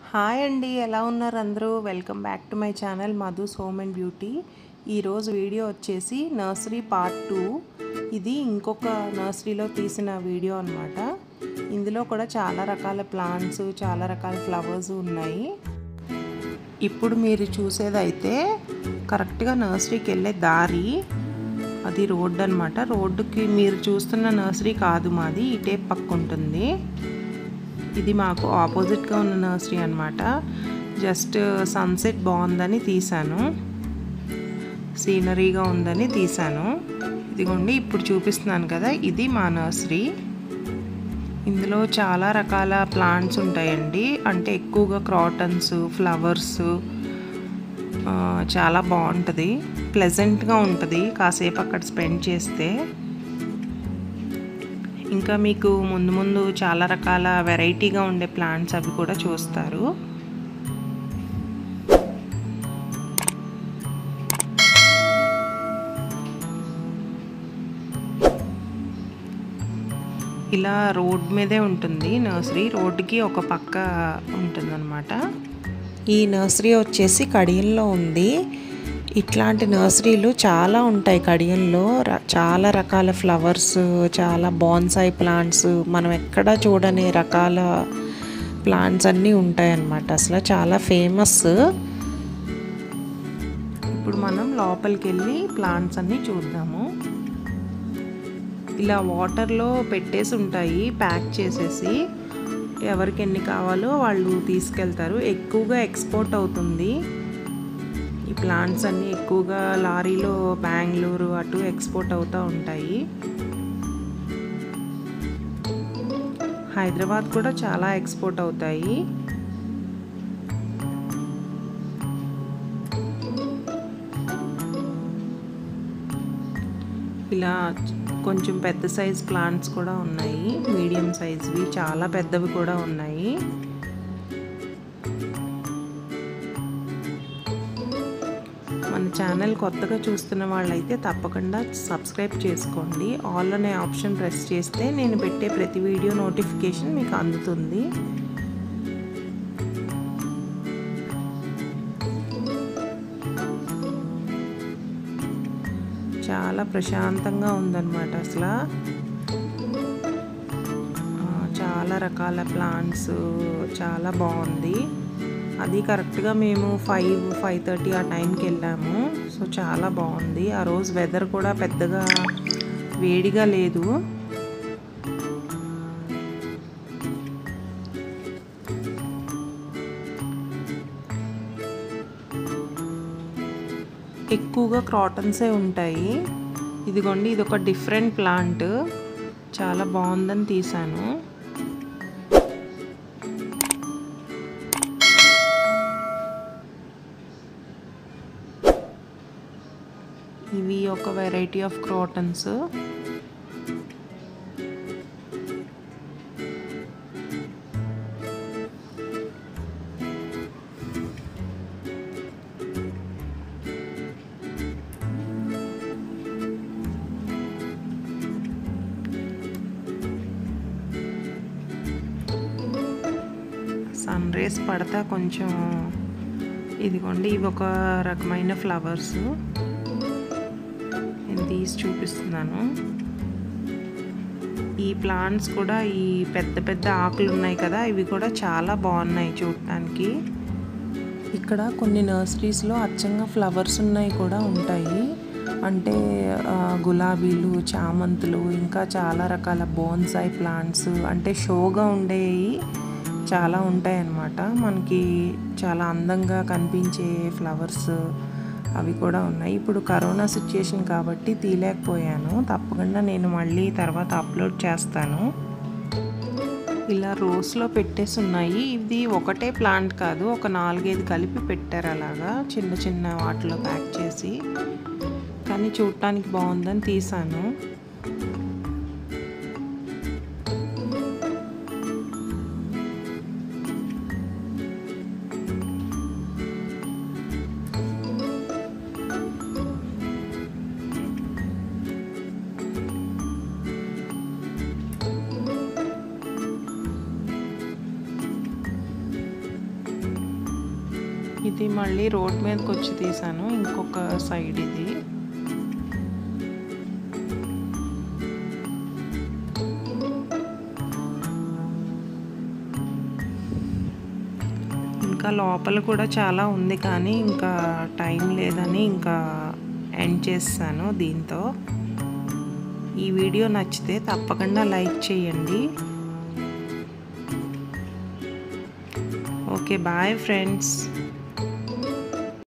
hi అండి ఎలా ఉన్నారు అందరూ welcome back to my channel Madhu's home and beauty ఈరోజు వీడియో వచ్చేసి నర్సరీ పార్ట్ టూ ఇది ఇంకొక నర్సరీలో తీసిన వీడియో అనమాట ఇందులో కూడా చాలా రకాల ప్లాంట్స్ చాలా రకాల ఫ్లవర్స్ ఉన్నాయి ఇప్పుడు మీరు చూసేదైతే కరెక్ట్గా నర్సరీకి వెళ్ళే దారి అది రోడ్డు అనమాట రోడ్డుకి మీరు చూస్తున్న నర్సరీ కాదు మాది ఇటే పక్క ఉంటుంది ఇది మాకు ఆపోజిట్గా ఉన్న నర్సరీ అనమాట జస్ట్ సన్సెట్ బాగుందని తీశాను సీనరీగా ఉందని తీశాను ఇదిగోండి ఇప్పుడు చూపిస్తున్నాను కదా ఇది మా నర్సరీ ఇందులో చాలా రకాల ప్లాంట్స్ ఉంటాయండి అంటే ఎక్కువగా క్రాటన్స్ ఫ్లవర్స్ చాలా బాగుంటుంది ప్లెజెంట్గా ఉంటుంది కాసేపు అక్కడ స్పెండ్ చేస్తే ఇంకా మీకు ముందు ముందు చాలా రకాల వెరైటీగా ఉండే ప్లాంట్స్ అవి కూడా చూస్తారు ఇలా రోడ్ మీదే ఉంటుంది నర్సరీ రోడ్డుకి ఒక పక్క ఉంటుందన్నమాట ఈ నర్సరీ వచ్చేసి కడియంలో ఉంది ఇట్లాంటి నర్సరీలు చాలా ఉంటాయి కడియంలో చాలా రకాల ఫ్లవర్స్ చాలా బాన్సాయి ప్లాంట్స్ మనం ఎక్కడ చూడని రకాల ప్లాంట్స్ అన్నీ ఉంటాయి అన్నమాట అసలు చాలా ఫేమస్ ఇప్పుడు మనం లోపలికి వెళ్ళి ప్లాంట్స్ అన్నీ చూద్దాము ఇలా వాటర్లో పెట్టేసి ఉంటాయి ప్యాక్ చేసేసి ఎవరికి ఎన్ని కావాలో వాళ్ళు తీసుకెళ్తారు ఎక్కువగా ఎక్స్పోర్ట్ అవుతుంది ఈ ప్లాంట్స్ అన్నీ ఎక్కువగా లారీలో బెంగళూరు అటు ఎక్స్పోర్ట్ అవుతూ ఉంటాయి హైదరాబాద్ కూడా చాలా ఎక్స్పోర్ట్ అవుతాయి ఇలా కొంచెం పెద్ద సైజ్ ప్లాంట్స్ కూడా ఉన్నాయి మీడియం సైజ్వి చాలా పెద్దవి కూడా ఉన్నాయి మన ఛానల్ కొత్తగా చూస్తున్న వాళ్ళైతే తప్పకుండా సబ్స్క్రైబ్ చేసుకోండి ఆల్ అనే ఆప్షన్ ప్రెస్ చేస్తే నేను పెట్టే ప్రతి వీడియో నోటిఫికేషన్ మీకు అందుతుంది చాలా ప్రశాంతంగా ఉందన్నమాట అసలు చాలా రకాల ప్లాంట్స్ చాలా బాగుంది అది కరెక్ట్గా మేము ఫైవ్ ఫైవ్ థర్టీ ఆ టైంకి వెళ్ళాము సో చాలా బాగుంది ఆ రోజు వెదర్ కూడా పెద్దగా వేడిగా లేదు ఎక్కువగా క్రాటన్సే ఉంటాయి ఇదిగోండి ఇది ఒక డిఫరెంట్ ప్లాంట్ చాలా బాగుందని తీసాను ఇవి ఒక variety of crotons sun rays పడతా కొంచెం ఇదిగోండి ఇవి ఒక రకమైన ఫ్లవర్స్ నేను తీసి చూపిస్తున్నాను ఈ ప్లాంట్స్ కూడా ఈ పెద్ద పెద్ద ఆకులు ఉన్నాయి కదా ఇవి కూడా చాలా బాగున్నాయి చూడటానికి ఇక్కడ కొన్ని నర్సరీస్లో అచ్చంగా ఫ్లవర్స్ ఉన్నాయి కూడా ఉంటాయి అంటే గులాబీలు చామంతులు ఇంకా చాలా రకాల బోన్సాయి ప్లాంట్స్ అంటే షోగా ఉండేవి చాలా ఉంటాయి అన్నమాట మనకి చాలా అందంగా కనిపించే ఫ్లవర్స్ అవి కూడా ఉన్నాయి ఇప్పుడు కరోనా సిచ్యుయేషన్ కాబట్టి తీయలేకపోయాను తప్పకుండా నేను మళ్ళీ తర్వాత అప్లోడ్ చేస్తాను ఇలా రోస్లో పెట్టేసి ఉన్నాయి ఇది ఒకటే ప్లాంట్ కాదు ఒక నాలుగైదు కలిపి పెట్టారు అలాగా చిన్న చిన్న వాటిలో ప్యాక్ చేసి కానీ చూడటానికి బాగుందని తీసాను ఇది మళ్ళీ రోడ్ మీదకి వచ్చి తీసాను ఇంకొక సైడ్ ఇది ఇంకా లోపల కూడా చాలా ఉంది కానీ ఇంకా టైం లేదని ఇంకా ఎండ్ చేస్తాను దీంతో ఈ వీడియో నచ్చితే తప్పకుండా లైక్ చేయండి ఓకే బాయ్ ఫ్రెండ్స్